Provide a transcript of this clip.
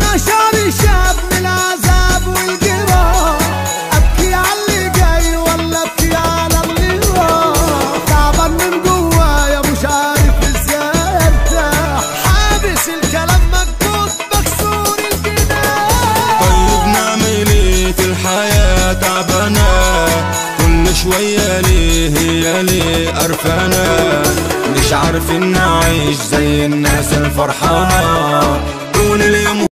انا شعري شاب من العذاب والجراح ابكي على اللي جاي ولا ابكي على اللي راح تعبان من جوايا مش عارف ازاي ارتاح حابس الكلام مكبوت مكسور الجناح طيب نعمل ايه في الحياة تعبانة كل شوية ليه هي ليه قرفانة مش عارفين نعيش زي الناس الفرحانة